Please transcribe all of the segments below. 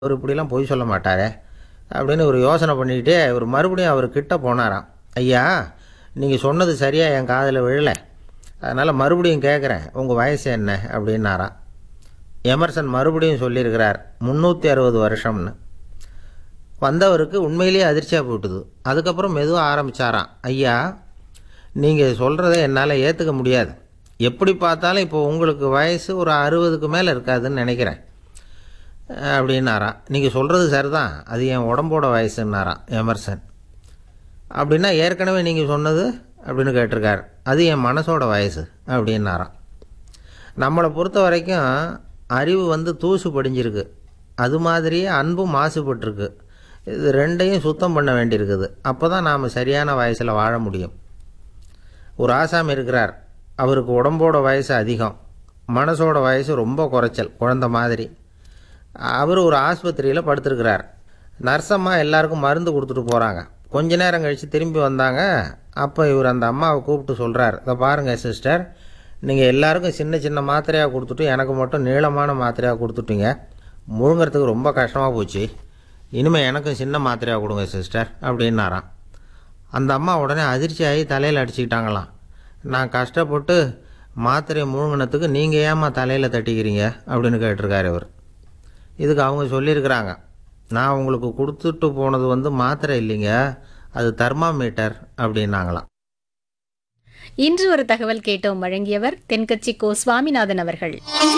அவர் இப்படிலாம் பொய் சொல்ல மாட்டாரே அப்படின்னு ஒரு யோசனை பண்ணிக்கிட்டே இவர் மறுபடியும் அவர் கிட்ட போனாராம் ஐயா நீங்கள் சொன்னது சரியாக என் காதில் விழலை அதனால் மறுபடியும் கேட்குறேன் உங்கள் வயசு என்ன அப்படின்னாராம் எமர்சன் மறுபடியும் சொல்லியிருக்கிறார் முந்நூற்றி அறுபது வருஷம்னு வந்தவருக்கு உண்மையிலேயே அதிர்ச்சியாக போட்டுது அதுக்கப்புறம் மெதுவாக ஆரம்பிச்சாராம் ஐயா நீங்கள் சொல்கிறத என்னால் ஏற்றுக்க முடியாது எப்படி பார்த்தாலும் இப்போ உங்களுக்கு வயசு ஒரு அறுபதுக்கு மேலே இருக்காதுன்னு நினைக்கிறேன் அப்படின்னாராம் நீங்கள் சொல்கிறது சரிதான் அது என் உடம்போட வயசுன்னாராம் எமர்சன் அப்படின்னா ஏற்கனவே நீங்கள் சொன்னது அப்படின்னு கேட்டிருக்கார் அது என் மனசோட வயசு அப்படின்னாராம் நம்மளை பொறுத்த வரைக்கும் அறிவு வந்து தூசு படிஞ்சிருக்கு அது மாதிரியே அன்பும் மாசுபட்டிருக்கு இது ரெண்டையும் சுத்தம் பண்ண வேண்டியிருக்குது அப்போ தான் நாம் சரியான வயசில் வாழ முடியும் ஒரு ஆசாமி இருக்கிறார் அவருக்கு உடம்போட வயசு அதிகம் மனசோட வயசு ரொம்ப குறைச்சல் குழந்த மாதிரி அவர் ஒரு ஆஸ்பத்திரியில் படுத்திருக்கிறார் நர்ஸம்மா எல்லாருக்கும் மருந்து கொடுத்துட்டு போகிறாங்க கொஞ்ச நேரம் கழித்து திரும்பி வந்தாங்க அப்போ இவர் அந்த அம்மாவை கூப்பிட்டு சொல்கிறார் இதை பாருங்கள் சிஸ்டர் நீங்கள் எல்லாருக்கும் சின்ன சின்ன மாத்திரையாக கொடுத்துட்டு எனக்கு மட்டும் நீளமான மாத்திரையாக கொடுத்துட்டீங்க முழுங்கிறதுக்கு ரொம்ப கஷ்டமாக போச்சு இனிமேல் எனக்கும் சின்ன மாத்திரையாக கொடுங்க சிஸ்டர் அப்படின்னாராம் அந்த அம்மா உடனே அதிர்ச்சியாகி தலையில் அடிச்சுக்கிட்டாங்களாம் நான் கஷ்டப்பட்டு மாத்திரையை முழுங்கினத்துக்கு நீங்கள் ஏம்மா தலையில் தட்டிக்கிறீங்க அப்படின்னு கேட்டிருக்காரு இவர் இதுக்கு அவங்க சொல்லியிருக்கிறாங்க நான் உங்களுக்கு கொடுத்துட்டு போனது வந்து மாத்திரை இல்லைங்க அது தெர்மாமீட்டர் அப்படின்னாங்களாம் இன்று ஒரு தகவல் கேட்டோம் வழங்கியவர் தென்கட்சி கோ சுவாமிநாதன் அவர்கள்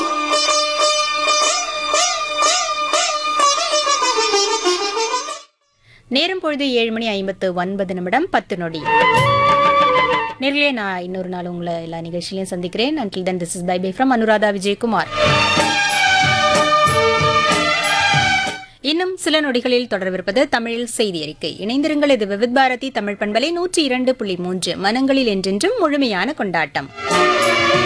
நேரம் பொழுது ஏழு மணி ஐம்பத்து ஒன்பது நிமிடம் பத்து நொடி நேரிலே நான் இன்னொரு நாள் உங்களை எல்லா நிகழ்ச்சியிலையும் சந்திக்கிறேன் until then this is bye bye from Anuradha Vijayakumar இன்னும் சில நொடிகளில் தொடர்விருப்பது தமிழில் செய்தி அறிக்கை இணைந்திருங்கள் இது விவித் பாரதி தமிழ் பண்பலை நூற்றி இரண்டு புள்ளி மூன்று மனங்களில் என்றென்றும் முழுமையான கொண்டாட்டம்